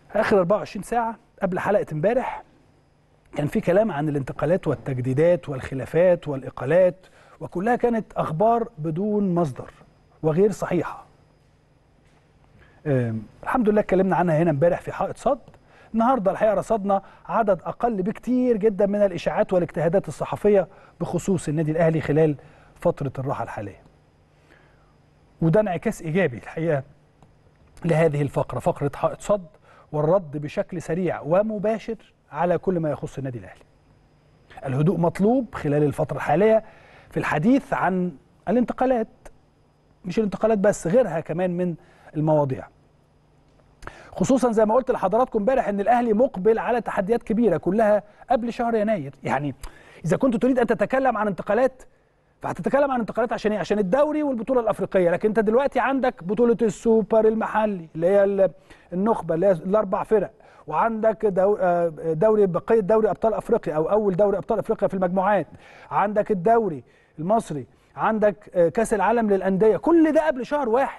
اخر 24 ساعه قبل حلقه امبارح كان في كلام عن الانتقالات والتجديدات والخلافات والاقالات وكلها كانت اخبار بدون مصدر وغير صحيحه أم، الحمد لله اتكلمنا عنها هنا امبارح في حائط صد النهارده الحقيقه رصدنا عدد اقل بكتير جدا من الاشاعات والاجتهادات الصحفيه بخصوص النادي الاهلي خلال فتره الراحه الحاليه وده انعكاس ايجابي الحقيقه لهذه الفقره فقره حائط صد والرد بشكل سريع ومباشر على كل ما يخص النادي الاهلي الهدوء مطلوب خلال الفتره الحاليه في الحديث عن الانتقالات مش الانتقالات بس غيرها كمان من المواضيع خصوصا زي ما قلت لحضراتكم امبارح ان الاهلي مقبل على تحديات كبيره كلها قبل شهر يناير يعني اذا كنت تريد ان تتكلم عن انتقالات فهتتكلم عن انتقالات عشان ايه عشان الدوري والبطوله الافريقيه لكن انت دلوقتي عندك بطوله السوبر المحلي اللي هي ال- النخبه اللي هي الاربع فرق وعندك دو- آه، دوري بقيه دوري ابطال افريقيا او اول دوري ابطال افريقيا في المجموعات عندك الدوري المصري عندك آه، كاس العالم للانديه كل ده قبل شهر واحد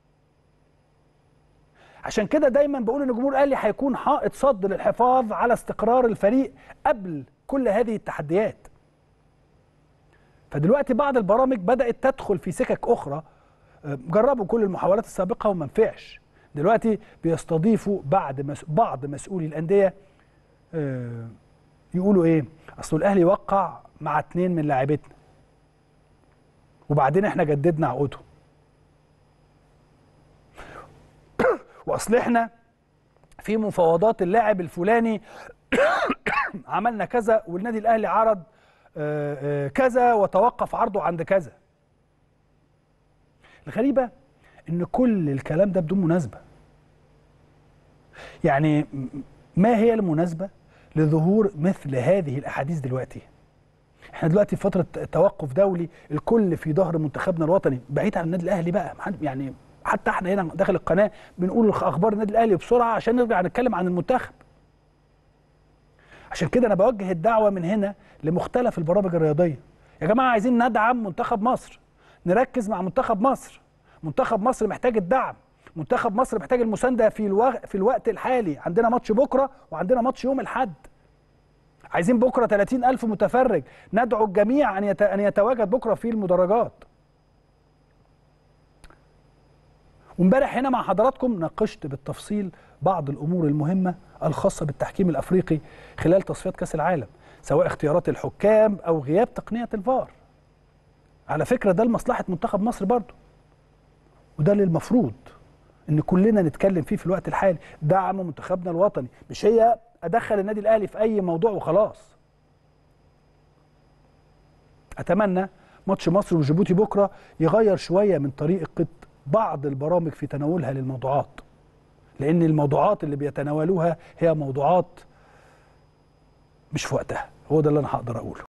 عشان كده دايما بقول ان الجمهور الاهلي هيكون حائط صد للحفاظ على استقرار الفريق قبل كل هذه التحديات فدلوقتي بعض البرامج بدات تدخل في سكك اخرى آه، جربوا كل المحاولات السابقه وما نفعش دلوقتي بيستضيفوا بعد مس... بعض مسؤولي الانديه آه، يقولوا ايه اصل الاهلي وقع مع اتنين من لاعبتنا وبعدين احنا جددنا عقوده واصل احنا في مفاوضات اللاعب الفلاني عملنا كذا والنادي الاهلي عرض آه، آه، كذا وتوقف عرضه عند كذا الغريبه ان كل الكلام ده بدون مناسبه يعني م- ما هي المناسبه لظهور مثل هذه الاحاديث دلوقتي احنا دلوقتي في فتره توقف دولي الكل في ظهر منتخبنا الوطني بعيد عن النادي الاهلي بقى محد- يعني حتى احنا هنا داخل القناه بنقول اخبار النادي الاهلي بسرعه عشان نرجع نتكلم عن المنتخب عشان كده انا بوجه الدعوه من هنا لمختلف البرامج الرياضيه يا جماعه عايزين ندعم منتخب مصر نركز مع منتخب مصر منتخب مصر محتاج الدعم منتخب مصر محتاج المسانده في الوغ... في الوقت الحالي عندنا ماتش بكره وعندنا ماتش يوم الاحد عايزين بكره 30 ألف متفرج ندعو الجميع أن يت... أن يتواجد بكره في المدرجات وامبارح هنا مع حضراتكم ناقشت بالتفصيل بعض الامور المهمه الخاصه بالتحكيم الافريقي خلال تصفيات كاس العالم سواء اختيارات الحكام او غياب تقنيه الفار على فكره ده لمصلحه منتخب مصر برضه وده اللي المفروض ان كلنا نتكلم فيه في الوقت الحالي دعم منتخبنا الوطني مش هي ادخل النادي الاهلي في اي موضوع وخلاص اتمنى ماتش مصر وجيبوتي بكره يغير شويه من طريقه بعض البرامج في تناولها للموضوعات لان الموضوعات اللي بيتناولوها هي موضوعات مش في وقتها هو ده اللي انا هقدر اقوله